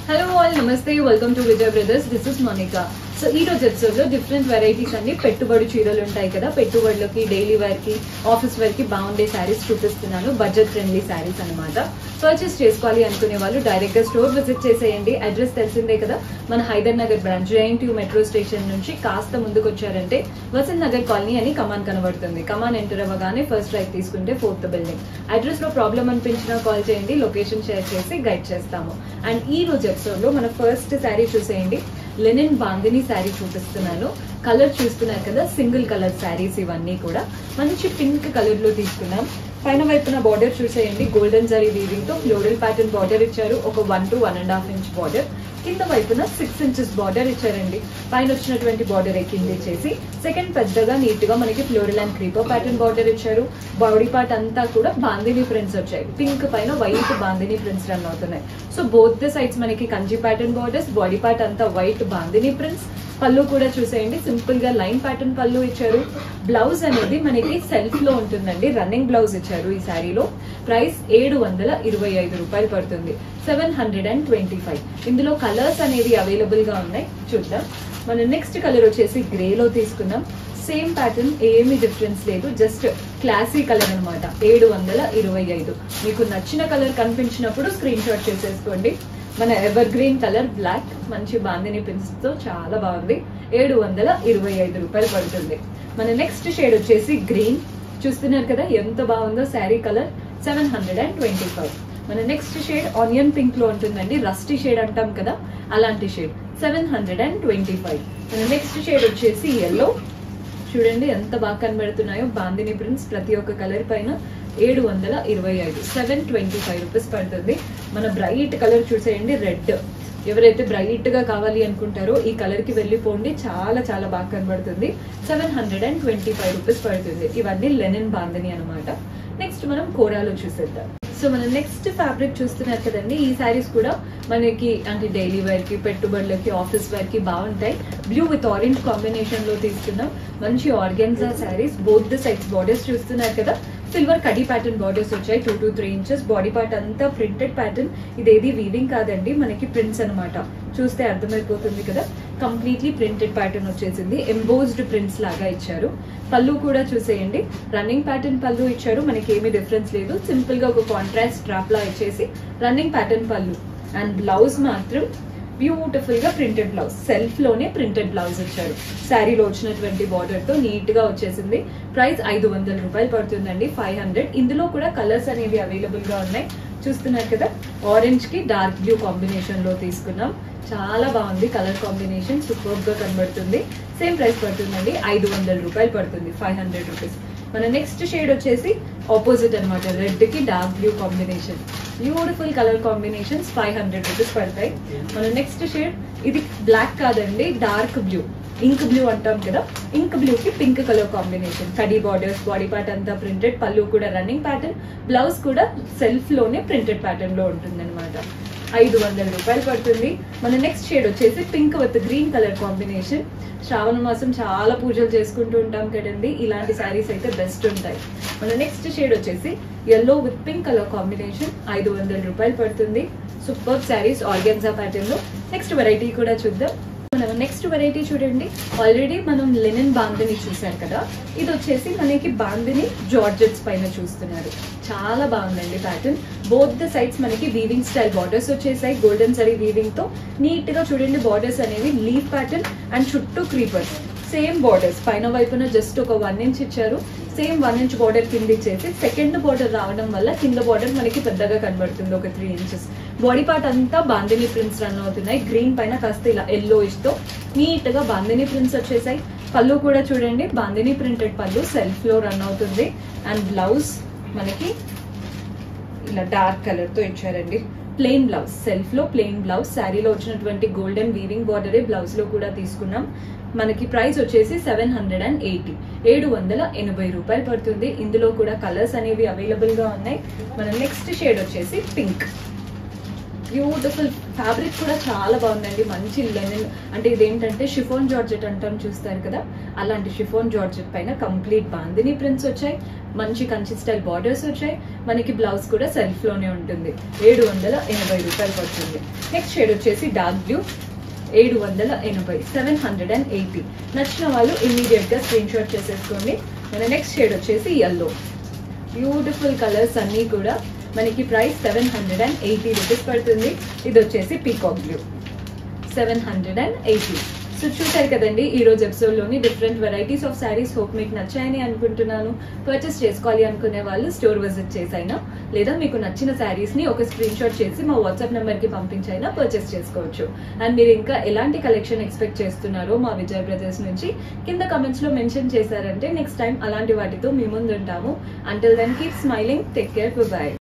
hello all నమస్తే welcome to Vijay brothers this is Monica so ఈ రోజు ఎపిసోడ్ లో డిఫరెంట్ వెరైటీస్ అన్ని పెట్టుబడి చీరలు ఉంటాయి కదా పెట్టుబడులకి డైలీ వేర్ కి ఆఫీస్ వేర్ కి బాగుండే శారీస్ చూపిస్తున్నాను బడ్జెట్ ఫ్రెండ్లీ శారీస్ అన్నమాట పర్చేస్ చేసుకోవాలి అనుకునే వాళ్ళు డైరెక్ట్ గా స్టోర్ విజిట్ చేసేయండి అడ్రస్ తెలిసిందే కదా మన Hyder Nagar branch JNT metro station నుంచి కాస్త ముందుకు వచ్చారంటే వసంత్ నగర్ కాలనీ అని కమాన్ కనబడుతుంది కమాన్ ఎంటర్ అవ్వగానే ఫస్ట్ రైట్ తీసుకుంటే ఫోర్త్ బిల్డింగ్ అడ్రస్ లో ప్రాబ్లం అనిపించినా కాల్ చేయండి లొకేషన్ షేర్ చేసి గైడ్ చేస్తాము అండ్ ఈ రోజు ఎపిసోడ్ లో మన ఫస్ట్ శారీ చూసేయండి లెనిన్ బాందిని శారీ చూపిస్తున్నాను కలర్ చూస్తున్నారు కదా సింగిల్ కలర్ శారీస్ ఇవన్నీ కూడా మంచి పింక్ కలర్ లో తీసుకున్నాం పైన వైపున బార్డర్ చూసేయండి గోల్డెన్ జరీ వీవింగ్ తో ఫ్లోరల్ ప్యాటర్న్ బార్డర్ ఇచ్చారు ఒక one two one and half inch border కింద వైపున సిక్స్ ఇంచెస్ బార్డర్ ఇచ్చారండి పైన వచ్చినటువంటి బార్డర్ కింద ఇచ్చేసి సెకండ్ పెద్దగా నీట్ గా మనకి floral and creeper pattern border ఇచ్చారు బాడీ పార్ట్ అంతా కూడా బాందిని ప్రింట్స్ వచ్చాయి పింక్ పైన వైట్ బాందిని ప్రింట్స్ రన్ అవుతున్నాయి సో బోత్ ద సైడ్స్ మనకి Kanchi pattern borders body part అంతా వైట్ బాందిని ప్రింట్స్ పళ్ళు కూడా చూసేయండి సింపుల్ గా లైన్ ప్యాటర్న్ పళ్ళు ఇచ్చారు బ్లౌజ్ అనేది మనకి సెల్ఫ్ లో ఉంటుందండి రన్నింగ్ బ్లౌజ్ ఇచ్చారు ఈ శారీలో ప్రైస్ ఏడు వందల ఇరవై ఐదు రూపాయలు పడుతుంది seven hundred and twenty five ఇందులో కలర్స్ అనేవి అవైలబుల్ గా ఉన్నాయి చూద్దాం మన నెక్స్ట్ కలర్ వచ్చేసి గ్రే లో తీసుకుందాం సేమ్ ప్యాటర్న్ ఏమీ డిఫరెన్స్ లేదు జస్ట్ క్లాసీ కలర్ అన్నమాట ఏడు వందల ఇరవై ఐదు మీకు నచ్చిన కలర్ కనిపించినప్పుడు స్క్రీన్ షాట్ చేసేసుకోండి మన ఎవర్ గ్రీన్ కలర్ బ్లాక్ మంచి బాందిని పిన్స్ తో చాలా బాగుంది ఏడు వందల ఇరవై ఐదు రూపాయలు పడుతుంది మన నెక్స్ట్ షేడ్ వచ్చేసి గ్రీన్ చూస్తున్నారు కదా ఎంత బాగుందో sari colour seven hundred and twenty five మన నెక్స్ట్ షేడ్ ఆనియన్ పింక్ లో ఉంటుందండి రస్టీ షేడ్ అంటాం కదా అలాంటి shade seven hundred and twenty five మన నెక్స్ట్ షేడ్ వచ్చేసి ఎల్లో చూడండి ఎంత బాగా కనబడుతున్నాయో బాందిని ప్రింట్స్ ప్రతి ఒక్క కలర్ పైన ఏడు వందల ఇరవై ఐదు సెవెన్ ట్వంటీ ఫైవ్ రూపీస్ పడుతుంది మన బ్రైట్ కలర్ చూసేయండి రెడ్ ఎవరైతే బ్రైట్ గా కావాలి అనుకుంటారో ఈ కలర్ కి వెళ్ళిపోండి చాలా చాలా బాగా కనబడుతుంది seven hundred and twenty five rupees పడుతుంది ఇవన్నీ లెనిన్ బాందని అనమాట నెక్స్ట్ మనం కోరాలో చూసేద్దాం సో మనం నెక్స్ట్ ఫ్యాబ్రిక్ చూస్తున్నారు కదండి ఈ శారీస్ కూడా మనకి అంటే డైలీ వేర్ కి పెట్టుబడులకి ఆఫీస్ వేర్ కి బాగుంటాయి బ్లూ విత్ ఆరెంజ్ కాంబినేషన్ లో తీసుకున్నాం మంచి organza saris both the sides borders చూస్తున్నారు కదా సిల్వర్ కడీ ప్యాటర్న్ బార్డర్స్ వచ్చాయి two to three inches body part అంతా ప్రింటెడ్ ప్యాటర్న్ ఇదేది వీవింగ్ కాదండి మనకి ప్రింట్స్ అనమాట చూస్తే అర్థమైపోతుంది కదా కంప్లీట్లీ ప్రింటెడ్ ప్యాటర్న్ వచ్చేసింది ఎంబోజ్డ్ ప్రింట్స్ లాగా ఇచ్చారు పళ్ళు కూడా చూసేయండి రన్నింగ్ ప్యాటర్న్ పళ్ళు ఇచ్చారు మనకి ఏమీ డిఫరెన్స్ లేదు సింపుల్ గా ఒక కాంట్రాస్ట్ స్ట్రాప్ లా ఇచ్చేసి రన్నింగ్ ప్యాటర్న్ పళ్ళు అండ్ బ్లౌజ్ మాత్రం బ్యూటిఫుల్ గా ప్రింటెడ్ బ్లౌజ్ సెల్ఫ్ లోనే ప్రింటెడ్ బ్లౌజ్ ఇచ్చారు శారీలో వచ్చినటువంటి బార్డర్ తో నీట్ గా వచ్చేసింది ప్రైస్ ఐదు వందల రూపాయలు పడుతుందండి ఫైవ్ హండ్రెడ్ ఇందులో కూడా కలర్స్ అనేవి అవైలబుల్ గా ఉన్నాయి చూస్తున్నారు కదా ఆరెంజ్ కి డార్క్ బ్లూ కాంబినేషన్ లో తీసుకున్నాం చాలా బాగుంది కలర్ కాంబినేషన్ సూపర్ గా కనబడుతుంది సేమ్ ప్రైస్ పడుతుందండి ఐదు వందల రూపాయలు పడుతుంది ఫైవ్ హండ్రెడ్ రూపీస్ మన నెక్స్ట్ షేడ్ వచ్చేసి ఆపోజిట్ అనమాట రెడ్ కి dark blue combination beautiful colour combinations five hundred rupees పడతాయి మన నెక్స్ట్ షేడ్ ఇది బ్లాక్ కాదండి డార్క్ బ్లూ ఇంక్ బ్లూ అంటాం కదా ఇంక్ బ్లూ కి పింక్ కలర్ కాంబినేషన్ కడీ బార్డర్స్ బాడీ పార్ట్ అంతా ప్రింటెడ్ పళ్ళు కూడా రన్నింగ్ ప్యాటర్న్ బ్లౌజ్ కూడా సెల్ఫ్ లోనే ప్రింటెడ్ ప్యాటర్న్ లో ఉంటుంది అనమాట ఐదు వందల రూపాయలు పడుతుంది మన నెక్స్ట్ షేడ్ వచ్చేసి pink with green colour combination Shravana మాసం చాలా పూజలు చేసుకుంటూ ఉంటాం కదండి ఇలాంటి శారీస్ అయితే బెస్ట్ ఉంటాయి మన నెక్స్ట్ షేడ్ వచ్చేసి yellow with pink colour combination ఐదు వందల రూపాయలు పడుతుంది సూపర్ శారీస్ ఆర్గెన్జా ప్యాటర్న్ లో నెక్స్ట్ వెరైటీ కూడా చూద్దాం మనం నెక్స్ట్ వెరైటీ చూడండి ఆల్రెడీ మనం లెనిన్ బాందిని చూసాం కదా ఇది వచ్చేసి మనకి బాందిని జార్జెట్స్ పైన చూస్తున్నారు చాలా బాగుందండి ప్యాటర్న్ బోత్ ద సైడ్స్ మనకి వీవింగ్ స్టైల్ బార్డర్స్ వచ్చేసాయి గోల్డెన్ సరీ వీవింగ్ తో నీట్ గా చూడండి బార్డర్స్ అనేవి లీఫ్ ప్యాటర్న్ అండ్ చుట్టూ క్రీపర్స్ సేమ్ బార్డర్స్ పైన వైపున జస్ట్ ఒక వన్ ఇంచ్ ఇచ్చారు సేమ్ వన్ ఇంచ్ బార్డర్ కింద ఇచ్చేసి సెకండ్ బార్డర్ రావడం వల్ల కింద బార్డర్ మనకి పెద్దగా కనబడుతుంది ఒక త్రీ ఇంచెస్ బాడీ పార్ట్ అంతా బాందిని ప్రింట్స్ రన్ అవుతున్నాయి గ్రీన్ పైన కాస్త ఇలా ఎల్లో తో నీట్ గా బాందిని ప్రింట్స్ వచ్చేసాయి పళ్ళు కూడా చూడండి బాందిని ప్రింటెడ్ పళ్ళు సెల్ఫ్ లో రన్ అవుతుంది అండ్ బ్లౌజ్ మనకి ఇలా డార్క్ కలర్ తో ఇచ్చారండి ప్లెయిన్ బ్లౌజ్ సెల్ఫ్ లో ప్లెయిన్ బ్లౌజ్ శారీలో వచ్చినటువంటి గోల్డెన్ వీవింగ్ బార్డరే బ్లౌజ్ లో కూడా తీసుకున్నాం మనకి ప్రైస్ వచ్చేసి సెవెన్ హండ్రెడ్ అండ్ ఎయిటీ ఏడు వందల ఎనభై రూపాయలు పడుతుంది ఇందులో కూడా కలర్స్ అనేవి అవైలబుల్ గా ఉన్నాయి మన నెక్స్ట్ షేడ్ వచ్చేసి పింక్ బ్యూటిఫుల్ ఫ్యాబ్రిక్ కూడా చాలా బాగుందండి మంచి లెనిన్ అంటే ఇదేంటంటే షిఫోన్ జార్జెట్ అంటాం చూస్తారు కదా అలాంటి షిఫోన్ జార్జెట్ పైన కంప్లీట్ బాందిని ప్రింట్స్ వచ్చాయి మంచి కంచి స్టైల్ బార్డర్స్ వచ్చాయి మనకి బ్లౌజ్ కూడా సెల్ఫ్ లోనే ఉంటుంది ఏడు వందల ఎనభై రూపాయలు పడుతుంది నెక్స్ట్ షేడ్ వచ్చేసి డార్క్ బ్లూ ఏడు వందల ఎనభై సెవెన్ హండ్రెడ్ అండ్ ఎయిటీ నచ్చిన వాళ్ళు ఇమ్మీడియట్ గా స్క్రీన్ షాట్ చేసేసుకోండి మన నెక్స్ట్ షేడ్ వచ్చేసి ఎల్లో బ్యూటిఫుల్ కలర్స్ అన్నీ కూడా మనకి price seven hundred and eighty rupees పడుతుంది ఇది వచ్చేసి peacock blue seven hundred and eighty so చూసారు కదండి ఈ రోజు ఎపిసోడ్ లోని different varieties of saris hope మీకు నచ్చాయని అనుకుంటున్నాను పర్చేస్ చేసుకోవాలి అనుకునే వాళ్ళు స్టోర్ విజిట్ చేసైనా లేదా మీకు నచ్చిన శారీస్ ని ఒక స్క్రీన్ షాట్ చేసి మా వాట్సాప్ నెంబర్ కి పంపించైనా పర్చేస్ చేసుకోవచ్చు అండ్ మీరు ఇంకా ఎలాంటి కలెక్షన్ ఎక్స్పెక్ట్ చేస్తున్నారో మా విజయ్ బ్రదర్స్ నుంచి కింద కమెంట్స్ లో మెన్షన్ చేశారంటే నెక్స్ట్ టైం అలాంటి వాటితో మీ ముందు ఉంటాము until then keep smiling take care bye